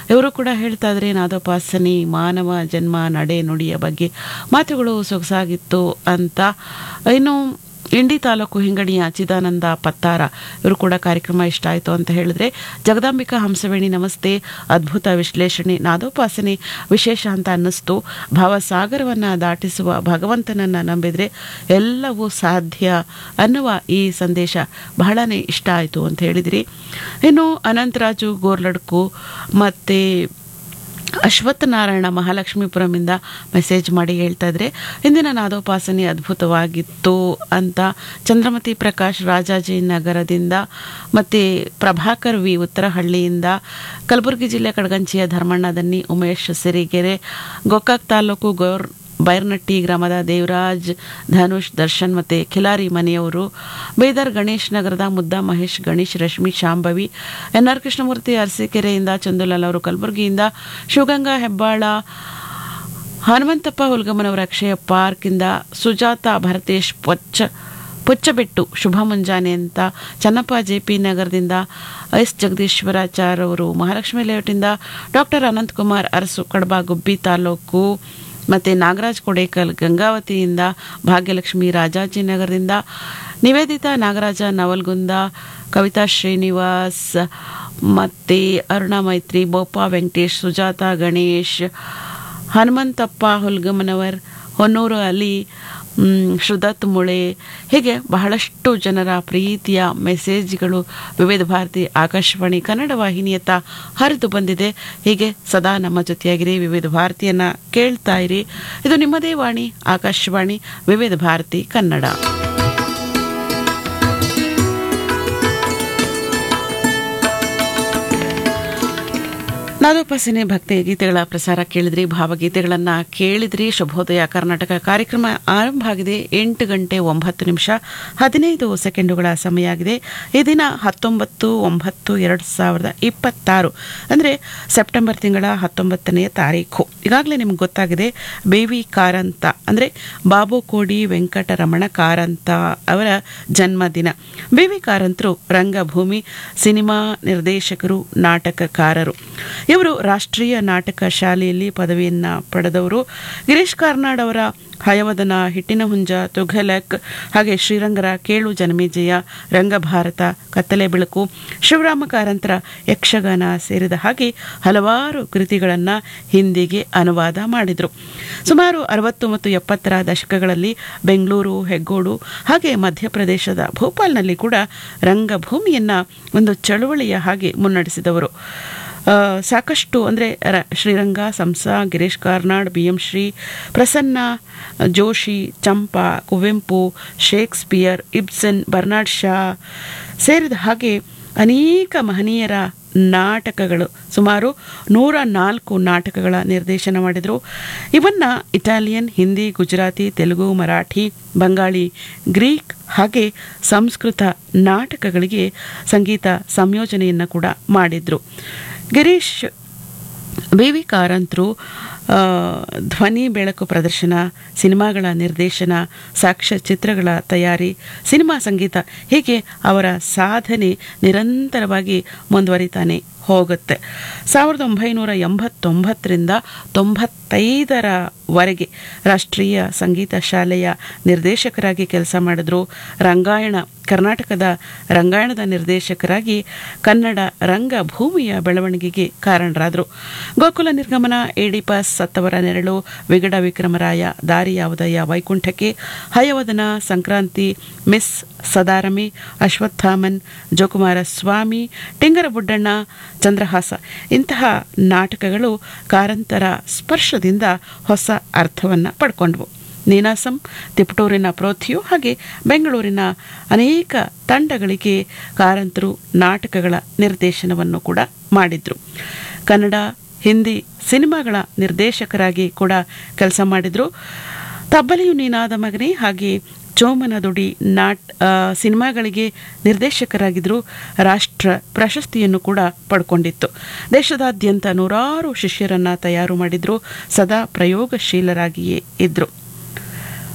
ಇವರು ಕೂಡ ಹೇಳ್ತಾ ಇದ್ರೆ ನಾದೋಪಾಸನೆ ಮಾನವ ಜನ್ಮ ನಡೆ ನುಡಿಯ ಬಗ್ಗೆ ಮಾತುಗಳು ಸೊಗಸಾಗಿತ್ತು ಅಂತ ಇನ್ನು ಇಂಡಿ ತಾಲೂಕು ಹಿಂಗಣಿಯ ಚಿದಾನಂದ ಪತ್ತಾರ ಇವರು ಕೂಡ ಕಾರ್ಯಕ್ರಮ ಇಷ್ಟ ಆಯಿತು ಅಂತ ಹೇಳಿದ್ರೆ ಜಗದಾಂಬಿಕಾ ಹಂಸವೇಣಿ ನಮಸ್ತೆ ಅದ್ಭುತ ವಿಶ್ಲೇಷಣೆ ನಾದೋಪಾಸನೆ ವಿಶೇಷ ಅಂತ ಅನ್ನಿಸ್ತು ಭಾವಸಾಗರವನ್ನು ದಾಟಿಸುವ ಭಗವಂತನನ್ನು ನಂಬಿದರೆ ಎಲ್ಲವೂ ಸಾಧ್ಯ ಅನ್ನುವ ಈ ಸಂದೇಶ ಬಹಳನೇ ಇಷ್ಟ ಆಯಿತು ಅಂತ ಹೇಳಿದಿರಿ ಇನ್ನು ಅನಂತರಾಜು ಗೋರ್ಲಡ್ಕು ಮತ್ತು ಅಶ್ವತ್ಥ ನಾರಾಯಣ ಮಹಾಲಕ್ಷ್ಮೀಪುರಮಿಂದ ಮೆಸೇಜ್ ಮಾಡಿ ಹೇಳ್ತಾ ಇದ್ರೆ ಇಂದಿನ ನಾದೋಪಾಸನೆ ಅದ್ಭುತವಾಗಿತ್ತು ಅಂತ ಚಂದ್ರಮತಿ ಪ್ರಕಾಶ್ ರಾಜಾಜಿ ನಗರದಿಂದ ಮತ್ತು ಪ್ರಭಾಕರ್ ವಿ ಉತ್ತರಹಳ್ಳಿಯಿಂದ ಕಲಬುರಗಿ ಜಿಲ್ಲೆ ಕಡಗಂಚಿಯ ಧರ್ಮಣ್ಣ ದನ್ನಿ ಉಮೇಶ್ ಸಿರಿಗೆರೆ ಗೋಕಾಕ್ ತಾಲೂಕು ಗೌರ್ ಬೈರ್ನಟ್ಟಿ ಗ್ರಾಮದ ದೇವರಾಜ್ ಧನುಷ್ ದರ್ಶನ್ ಮತ್ತು ಖಿಲಾರಿ ಮನೆಯವರು ಬೈದರ್ ಗಣೇಶ್ ನಗರದ ಮುದ್ದಾ ಮಹೇಶ್ ಗಣೇಶ್ ರಶ್ಮಿ ಶಾಂಭವಿ ಎನ್ ಆರ್ ಕೃಷ್ಣಮೂರ್ತಿ ಅರಸೀಕೆರೆಯಿಂದ ಚಂದುಲಾಲ್ ಅವರು ಕಲಬುರಗಿಯಿಂದ ಶಿವಗಂಗಾ ಹೆಬ್ಬಾಳ ಹನುಮಂತಪ್ಪ ಹುಲ್ಗಮ್ಮನವರ ಅಕ್ಷಯ ಪಾರ್ಕಿಂದ ಸುಜಾತ ಭರತೇಶ್ ಪೊಚ್ಚ ಪುಚ್ಚಬೆಟ್ಟು ಶುಭ ಮುಂಜಾನೆ ಅಂತ ಚನ್ನಪ್ಪ ಜೆ ಪಿ ನಗರದಿಂದ ಎಸ್ ಜಗದೀಶ್ವರಾಚಾರ್ ಅವರು ಮಹಾಲಕ್ಷ್ಮಿ ಲೇಔಟಿಂದ ಡಾಕ್ಟರ್ ಅನಂತಕುಮಾರ್ ಅರಸು ಕಡಬ ಗುಬ್ಬಿ ತಾಲೂಕು ಮತ್ತು ನಾಗರಾಜ್ ಕೊಡೇಕಲ್ ಗಂಗಾವತಿಯಿಂದ ಭಾಗ್ಯಲಕ್ಷ್ಮಿ ರಾಜಾಜಿನಗರದಿಂದ ನಿವೇದಿತಾ ನಾಗರಾಜ ನವಲ್ಗುಂದ ಕವಿತಾ ಶ್ರೀನಿವಾಸ್ ಮತ್ತು ಅರುಣಾ ಮೈತ್ರಿ ಬೋಪಾ ವೆಂಕಟೇಶ್ ಸುಜಾತ ಗಣೇಶ್ ಹನುಮಂತಪ್ಪ ಹುಲ್ಗಮ್ಮನವರ್ ಹೊನ್ನೂರು ಅಲಿ ಶ್ರುದತ್ ಮುಳೆ ಹೀಗೆ ಬಹಳಷ್ಟು ಜನರ ಪ್ರೀತಿಯ ಮೆಸೇಜ್ಗಳು ವಿವಿಧ ಭಾರತಿ ಆಕಾಶವಾಣಿ ಕನ್ನಡ ವಾಹಿನಿಯತ್ತ ಹರಿದು ಬಂದಿದೆ ಹೀಗೆ ಸದಾ ನಮ್ಮ ಜೊತೆಯಾಗಿರಿ ವಿವಿಧ ಭಾರತಿಯನ್ನ ಕೇಳ್ತಾ ಇರಿ ಇದು ನಿಮ್ಮದೇ ವಾಣಿ ಆಕಾಶವಾಣಿ ವಿವಿಧ ಭಾರತಿ ಕನ್ನಡ ನಾದೋಪಾಸನೆ ಭಕ್ತಿ ಗೀತೆಗಳ ಪ್ರಸಾರ ಕೇಳಿದ್ರಿ ಭಾವಗೀತೆಗಳನ್ನು ಕೇಳಿದ್ರಿ ಶುಭೋದಯ ಕರ್ನಾಟಕ ಕಾರ್ಯಕ್ರಮ ಆರಂಭ ಆಗಿದೆ ಎಂಟು ಗಂಟೆ ಒಂಬತ್ತು ನಿಮಿಷ ಹದಿನೈದು ಸೆಕೆಂಡುಗಳ ಸಮಯ ಆಗಿದೆ ಈ ದಿನ ಹತ್ತೊಂಬತ್ತು ಒಂಬತ್ತು ಎರಡು ಸಾವಿರದ ಇಪ್ಪತ್ತಾರು ಅಂದರೆ ಸೆಪ್ಟೆಂಬರ್ ತಿಂಗಳ ಹತ್ತೊಂಬತ್ತನೆಯ ತಾರೀಖು ಈಗಾಗಲೇ ನಿಮ್ಗೆ ಗೊತ್ತಾಗಿದೆ ಬೇವಿ ಕಾರಂತ ಅಂದರೆ ಬಾಬು ಕೋಡಿ ವೆಂಕಟರಮಣ ಕಾರಂತ ಅವರ ಜನ್ಮದಿನ ಬೇವಿ ಕಾರಂತರು ರಂಗಭೂಮಿ ಸಿನಿಮಾ ನಿರ್ದೇಶಕರು ನಾಟಕಕಾರರು ಇವರು ರಾಷ್ಟ್ರೀಯ ನಾಟಕ ಶಾಲೆಯಲ್ಲಿ ಪದವಿಯನ್ನು ಪಡೆದವರು ಗಿರೀಶ್ ಕಾರ್ನಾಡ್ ಅವರ ಹಯವದನ ಹಿಟ್ಟಿನ ಹುಂಜ ತುಘಲಕ್ ಹಾಗೆ ಶ್ರೀರಂಗರ ಕೇಳು ಜನಮೇಜಯ ರಂಗಭಾರತ ಕತ್ತಲೆ ಬೆಳಕು ಶಿವರಾಮ ಕಾರಂತರ ಯಕ್ಷಗಾನ ಸೇರಿದ ಹಾಗೆ ಹಲವಾರು ಕೃತಿಗಳನ್ನು ಹಿಂದಿಗೆ ಅನುವಾದ ಮಾಡಿದರು ಸುಮಾರು ಅರವತ್ತು ಮತ್ತು ಎಪ್ಪತ್ತರ ದಶಕಗಳಲ್ಲಿ ಬೆಂಗಳೂರು ಹೆಗ್ಗೋಡು ಹಾಗೆ ಮಧ್ಯಪ್ರದೇಶದ ಭೋಪಾಲ್ನಲ್ಲಿ ಕೂಡ ರಂಗಭೂಮಿಯನ್ನು ಒಂದು ಚಳುವಳಿಯ ಹಾಗೆ ಮುನ್ನಡೆಸಿದವರು ಸಾಕಷ್ಟು ಅಂದರೆ ರ Shriranga Samsa Girish Karnad B M Shri Prasanna Joshi Champa Kuvempu Shakespeare Ibsen Bernard Shaw ಸೇರಿದ ಹಾಗೆ ಅನೇಕ ಮಹನೀಯರ ನಾಟಕಗಳು ಸುಮಾರು ನೂರ ನಾಲ್ಕು ನಾಟಕಗಳ ನಿರ್ದೇಶನ ಮಾಡಿದರು ಇವನ್ನ ಇಟಾಲಿಯನ್ ಹಿಂದಿ ಗುಜರಾತಿ ತೆಲುಗು ಮರಾಠಿ ಬಂಗಾಳಿ ಗ್ರೀಕ್ ಹಾಗೆ ಸಂಸ್ಕೃತ ನಾಟಕಗಳಿಗೆ ಸಂಗೀತ ಸಂಯೋಜನೆಯನ್ನು ಕೂಡ ಮಾಡಿದರು ಗಿರೀಶ್ ಬಿ ವಿ ಕಾರಂತರು ಧ್ವನಿ ಬೆಳಕು ಪ್ರದರ್ಶನ ಸಿನಿಮಾಗಳ ನಿರ್ದೇಶನ ಸಾಕ್ಷ್ಯ ಚಿತ್ರಗಳ ತಯಾರಿ ಸಿನಿಮಾ ಸಂಗೀತ ಹೀಗೆ ಅವರ ಸಾಧನೆ ನಿರಂತರವಾಗಿ ಮುಂದುವರಿತಾನೆ ಹೋಗುತ್ತೆ ಸಾವಿರದ ಒಂಬೈನೂರ ಎಂಬತ್ತೊಂಬತ್ತರಿಂದ ತೊಂಬತ್ತೈದರವರೆಗೆ ರಾಷ್ಟ್ರೀಯ ಸಂಗೀತ ಶಾಲೆಯ ನಿರ್ದೇಶಕರಾಗಿ ಕೆಲಸ ಮಾಡಿದ್ರು ರಂಗಾಯಣ ಕರ್ನಾಟಕದ ರಂಗಾಯಣದ ನಿರ್ದೇಶಕರಾಗಿ ಕನ್ನಡ ರಂಗಭೂಮಿಯ ಬೆಳವಣಿಗೆಗೆ ಕಾರಣರಾದರು ಗೋಕುಲ ನಿರ್ಗಮನ ಏಡಿಪಾಸ್ ಸತ್ತವರ ನೆರಳು ವಿಗಡ ವಿಕ್ರಮರಾಯ ದಾರಿಯ ಉದಯ ವೈಕುಂಠಕ್ಕೆ ಹಯವದನ ಸಂಕ್ರಾಂತಿ ಮಿಸ್ ಸದಾರಮಿ ಅಶ್ವತ್ಥಾಮನ್ ಜೋಕುಮಾರ ಸ್ವಾಮಿ ಟಿಂಗರ ಬುಡ್ಡಣ್ಣ ಚಂದ್ರಹಾಸ ಇಂತಹ ನಾಟಕಗಳು ಕಾರಂತರ ಸ್ಪರ್ಶದಿಂದ ಹೊಸ ಅರ್ಥವನ್ನು ಪಡ್ಕೊಂಡ್ವು ನೀನಾಸಂ ತಿಪಟೂರಿನ ಪ್ರೋಥಿಯು ಹಾಗೆ ಬೆಂಗಳೂರಿನ ಅನೇಕ ತಂಡಗಳಿಗೆ ಕಾರಂತರು ನಾಟಕಗಳ ನಿರ್ದೇಶನವನ್ನು ಕೂಡ ಮಾಡಿದ್ರು ಕನ್ನಡ ಹಿಂದಿ ಸಿನಿಮಾಗಳ ನಿರ್ದೇಶಕರಾಗಿ ಕೂಡ ಕೆಲಸ ಮಾಡಿದ್ರು ತಬ್ಬಲಿಯು ನೀನಾದ ಮಗನೇ ಹಾಗೆ ಚೋಮನ ದುಡಿ ನಾಟ್ ಸಿನಿಮಾಗಳಿಗೆ ನಿರ್ದೇಶಕರಾಗಿದ್ದರು ರಾಷ್ಟ್ರ ಪ್ರಶಸ್ತಿಯನ್ನು ಕೂಡ ಪಡ್ಕೊಂಡಿತ್ತು ದೇಶದಾದ್ಯಂತ ನೂರಾರು ಶಿಷ್ಯರನ್ನು ತಯಾರು ಮಾಡಿದ್ರು ಸದಾ ಪ್ರಯೋಗಶೀಲರಾಗಿಯೇ ಇದ್ದರು